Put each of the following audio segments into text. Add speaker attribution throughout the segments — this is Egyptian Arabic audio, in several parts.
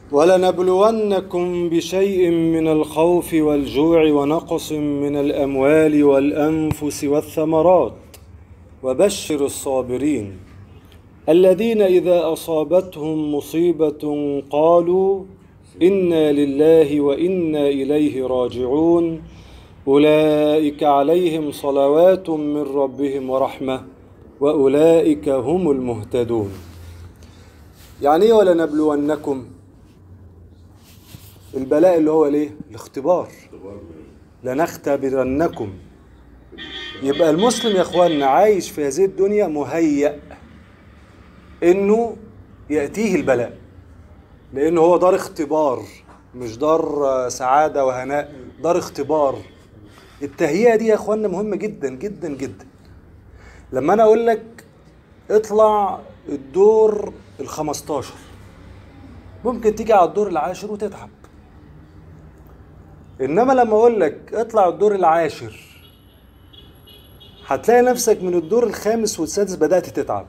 Speaker 1: ولنبلونكم بشيء من الخوف والجوع ونقص من الاموال والانفس والثمرات وبشر الصابرين الذين اذا اصابتهم مصيبه قالوا انا لله وانا اليه راجعون اولئك عليهم صلوات من ربهم ورحمه واولئك هم المهتدون يعني ايه ولنبلونكم البلاء اللي هو ليه الاختبار لنختبرنكم يبقى المسلم يا اخواننا عايش في هذه الدنيا مهيأ انه يأتيه البلاء لانه هو دار اختبار مش دار سعادة وهناء دار اختبار التهيئة دي يا اخواننا مهمة جدا جدا جدا لما انا اقول لك اطلع الدور الخمستاشر ممكن تيجي على الدور العاشر وتتعب انما لما اقول لك اطلع الدور العاشر هتلاقي نفسك من الدور الخامس والسادس بدأت تتعب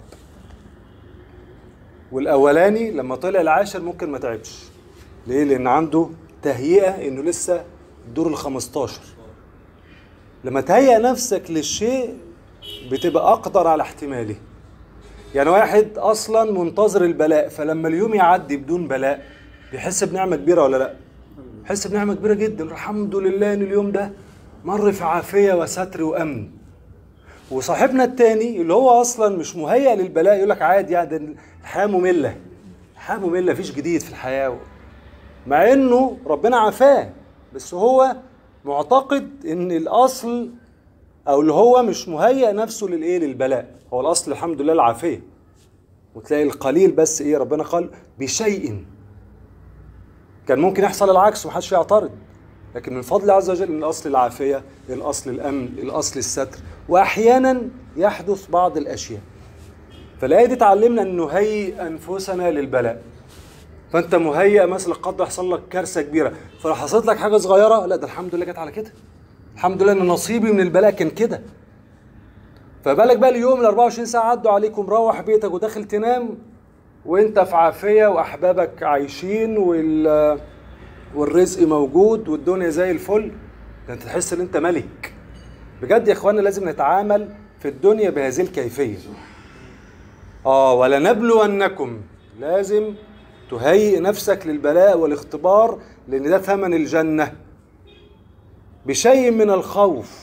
Speaker 1: والاولاني لما طلع العاشر ممكن ما تعبش ليه لان عنده تهيئة انه لسه الدور الخمستاشر لما تهيئ نفسك للشيء بتبقى اقدر على احتماله يعني واحد اصلا منتظر البلاء فلما اليوم يعدي بدون بلاء بيحس بنعمه كبيره ولا لا بيحس بنعمه كبيره جدا الحمد لله ان اليوم ده مر في عافيه وستر وامن وصاحبنا التاني اللي هو اصلا مش مهيأ للبلاء يقول لك عادي يعني ده الحياه ممله الحياه ممله مفيش جديد في الحياه مع انه ربنا عافاه بس هو معتقد ان الاصل او اللي هو مش مهيأ نفسه للايه للبلاء هو الاصل الحمد لله العافيه وتلاقي القليل بس ايه ربنا قال بشيء كان ممكن يحصل العكس ومحدش يعترض لكن من فضل عز وجل ان الاصل العافيه الاصل الامن الاصل الستر واحيانا يحدث بعض الاشياء فالايه دي تعلمنا ان نهيئ انفسنا للبلاء فانت مهيئ مثلا قد يحصل لك كارثه كبيره فلو حصلت لك حاجه صغيره لا ده الحمد لله جت على كده الحمد لله ان نصيبي من البلاء كان كده فبالك بقى اليوم ال 24 ساعه عدوا عليكم مروح بيتك وداخل تنام وانت في عافيه واحبابك عايشين وال والرزق موجود والدنيا زي الفل ده انت تحس ان انت ملك بجد يا اخوانا لازم نتعامل في الدنيا بهذه الكيفيه اه ولنبلونكم لازم تهيئ نفسك للبلاء والاختبار لان ده ثمن الجنه بشيء من الخوف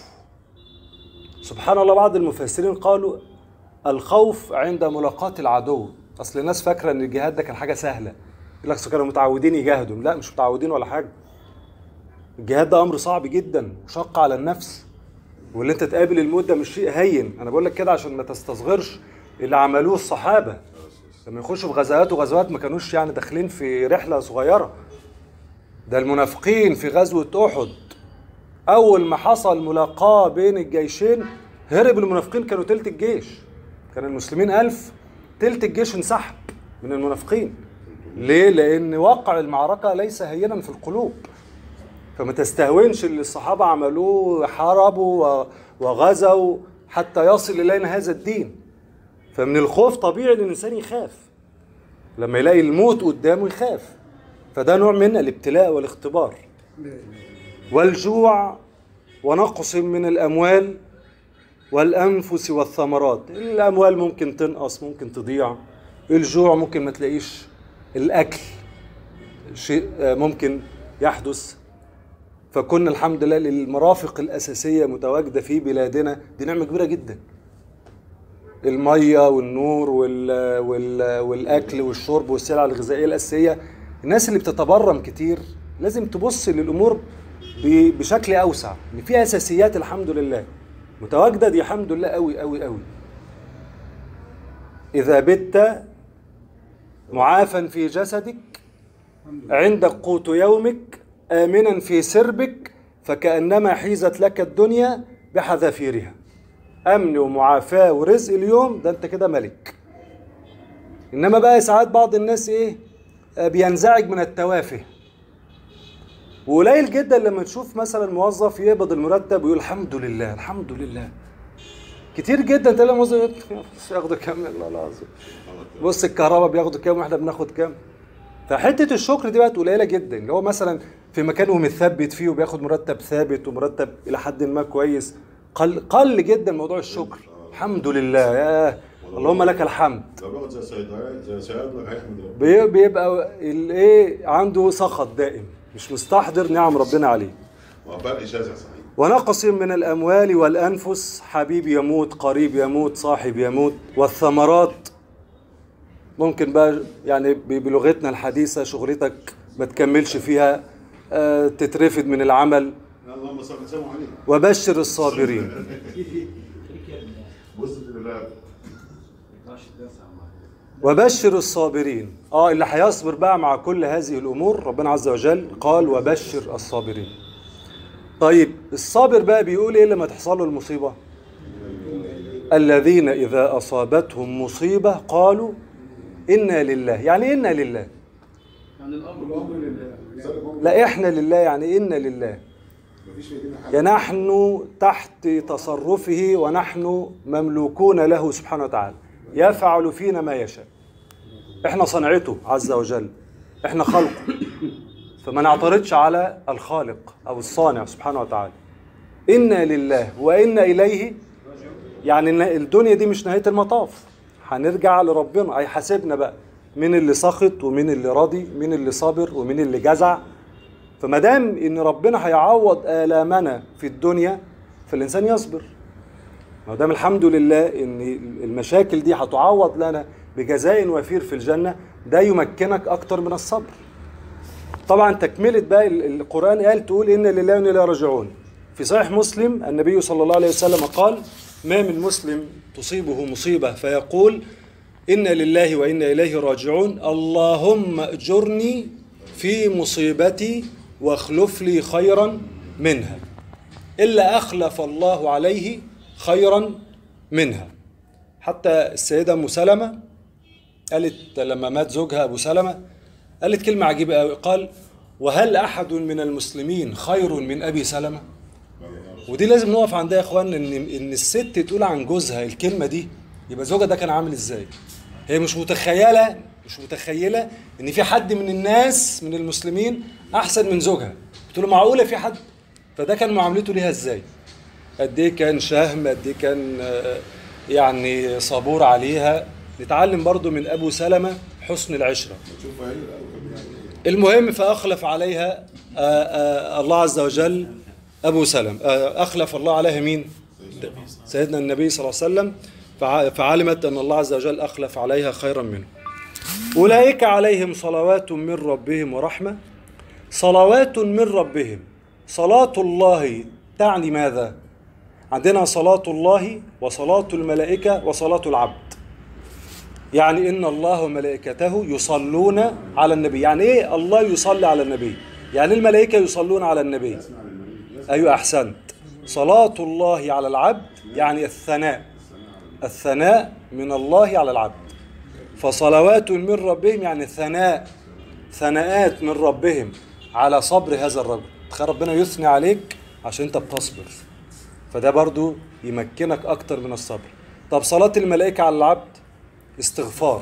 Speaker 1: سبحان الله بعض المفسرين قالوا الخوف عند ملاقاة العدو اصل الناس فاكره ان الجهاد ده كان حاجه سهله يقول لك كانوا متعودين يجاهدوا لا مش متعودين ولا حاجه الجهاد ده امر صعب جدا وشق على النفس واللي انت تقابل الموت ده مش شيء هين انا بقول لك كده عشان ما تستصغرش اللي عملوه الصحابه لما يخشوا في غزوات وغزوات ما كانوش يعني داخلين في رحله صغيره ده المنافقين في غزوه احد اول ما حصل ملاقاه بين الجيشين هرب المنافقين كانوا تلت الجيش كان المسلمين ألف تلت الجيش انسحب من المنافقين ليه؟ لأن واقع المعركة ليس هينا في القلوب فما تستهونش اللي الصحابة عملوه حاربوا وغزوا حتى يصل إلينا هذا الدين فمن الخوف طبيعي ان الإنسان يخاف لما يلاقي الموت قدامه يخاف فده نوع من الابتلاء والاختبار والجوع ونقص من الأموال والأنفس والثمرات الأموال ممكن تنقص ممكن تضيع الجوع ممكن ما تلاقيش الأكل شيء ممكن يحدث فكنا الحمد لله للمرافق الأساسية متواجدة في بلادنا دي نعمة كبيرة جدا المية والنور وال... وال... والأكل والشرب والسلع الغذائية الأساسية الناس اللي بتتبرم كتير لازم تبص للأمور ب... بشكل أوسع إن في أساسيات الحمد لله متواجدة دي الحمد لله قوي قوي قوي إذا بت معافا في جسدك عندك قوت يومك آمنا في سربك فكأنما حيزت لك الدنيا بحذافيرها أمن ومعافاة ورزق اليوم ده أنت كده ملك إنما بقى ساعات بعض الناس إيه بينزعج من التوافه وقليل جدا لما تشوف مثلا موظف يقبض المرتب ويقول الحمد لله الحمد لله كتير جدا تلاقي موظف ياخدوا كام الله العظيم بص الكهرباء بياخدوا كام واحنا بناخد كام فحته الشكر دي بقت قليله جدا اللي هو مثلا في مكان ومثبت فيه وبياخد مرتب ثابت ومرتب الى حد ما كويس قل قل جدا موضوع الشكر الحمد لله يا اللهم لك الحمد
Speaker 2: لو بياخد زي صيدلي زي صيادله هيحمد ربنا
Speaker 1: بي- بيبقى الايه عنده سخط دائم مش مستحضر نعم ربنا عليه
Speaker 2: وفرق شاسع صحيح
Speaker 1: ونقص من الأموال والأنفس حبيب يموت قريب يموت صاحب يموت والثمرات ممكن بقى يعني ب- بلغتنا الحديثة شغلتك ما تكملش فيها آه، تترفد من العمل
Speaker 2: اللهم صل وسلم عليه
Speaker 1: وبشر الصابرين
Speaker 2: بص لله
Speaker 1: وبشر الصابرين اه اللي هيصبر بقى مع كل هذه الامور ربنا عز وجل قال وبشر الصابرين طيب الصابر بقى بيقول ايه لما تحصل له المصيبه الذين اذا اصابتهم مصيبه قالوا انا لله يعني إيه انا لله
Speaker 3: يعني الامر لله
Speaker 1: لا احنا لله يعني انا لله
Speaker 2: مفيش في ايدينا حاجه
Speaker 1: يعني نحن تحت تصرفه ونحن مملوكون له سبحانه وتعالى يفعل فينا ما يشاء احنا صنعته عز وجل احنا خلقه فما نعترضش على الخالق او الصانع سبحانه وتعالى انا لله وانا اليه يعني إن الدنيا دي مش نهايه المطاف هنرجع لربنا هيحاسبنا بقى مين اللي سخط ومين اللي راضي مين اللي صابر ومين اللي جزع فما دام ان ربنا هيعوض الامنا في الدنيا فالانسان يصبر ما دام الحمد لله ان المشاكل دي هتعوض لنا بجزاء وفير في الجنه ده يمكنك اكتر من الصبر طبعا تكمله بقى ال- القران قال تقول ان لله وانا اليه راجعون في صحيح مسلم النبي صلى الله عليه وسلم قال ما من مسلم تصيبه مصيبه فيقول انا لله وانا اليه راجعون اللهم اجرني في مصيبتي واخلف لي خيرا منها الا اخلف الله عليه خيرا منها حتى السيده ام سلمه قالت لما مات زوجها ابو سلمه قالت كلمه عجيبه قوي قال وهل احد من المسلمين خير من ابي سلمه ودي لازم نقف عندها يا اخوان ان ان الست تقول عن جوزها الكلمه دي يبقى زوجها ده كان عامل ازاي هي مش متخيله مش متخيله ان في حد من الناس من المسلمين احسن من زوجها قلت له معقوله في حد فده كان معاملته ليها ازاي قد ايه كان شهم قد ايه كان آه، يعني صبور عليها نتعلم برضو من ابو سلمه حسن العشره
Speaker 2: تشوف عيني الاول كمان
Speaker 1: المهم فأخلف عليها آه، آه، الله عز وجل أبو سلم آه، أخلف الله عليها مين؟ سيدنا النبي صلى الله عليه وسلم فع- فعلمت أن الله عز وجل أخلف عليها خيرا منه أولئك عليهم صلوات من ربهم ورحمة صلوات من ربهم صلاة الله تعني ماذا؟ عندنا صلاة الله وصلاة الملائكة وصلاة العبد يعني ان الله وملائكته يصلون على النبي يعني ايه الله يصلي على النبي يعني الملائكه يصلون على النبي ايوه احسنت صلاه الله على العبد يعني الثناء الثناء من الله على العبد فصلوات من ربهم يعني ثناء ثناءات من ربهم على صبر هذا الرجل تخيل ربنا يثني عليك عشان انت بتصبر فده برضو يمكنك اكتر من الصبر طب صلاه الملائكه على العبد استغفار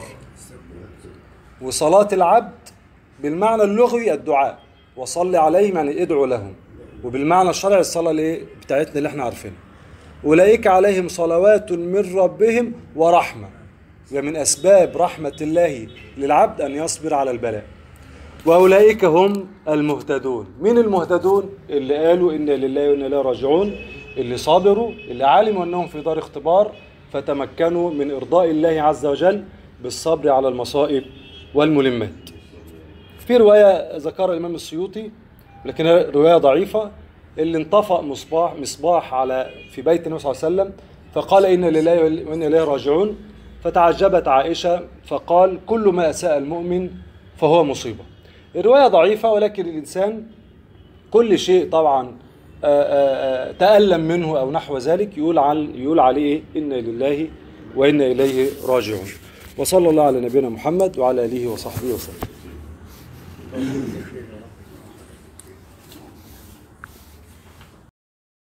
Speaker 1: وصلاة العبد بالمعنى اللغوي الدعاء وصلي عليهم يعني ادعو لهم وبالمعنى الشرعي الصلاة اللي بتاعتنا اللي احنا عارفينها أولئك عليهم صلوات من ربهم ورحمة ومن أسباب رحمة الله للعبد أن يصبر على البلاء وأولئك هم المهتدون مين المهتدون اللي قالوا إن لله وإنا إليه راجعون اللي صبروا اللي علموا أنهم في دار اختبار فتمكنوا من إرضاء الله عز وجل بالصبر على المصائب والملمات في رواية ذكرها الإمام السيوطي لكنها رواية ضعيفة اللي انطفأ مصباح مصباح على في بيت النبي صلى الله عليه وسلم فقال إن لله وإنا إليه راجعون فتعجبت عائشة فقال كل ما أساء المؤمن فهو مصيبة الرواية ضعيفة ولكن الإنسان كل شيء طبعا آه، آه، آه، تألم منه أو نحو ذلك يقول عن يقول عليه إيه؟ إنا لله وإنا إليه راجعون وصلى الله على نبينا محمد وعلى آله وصحبه وسلم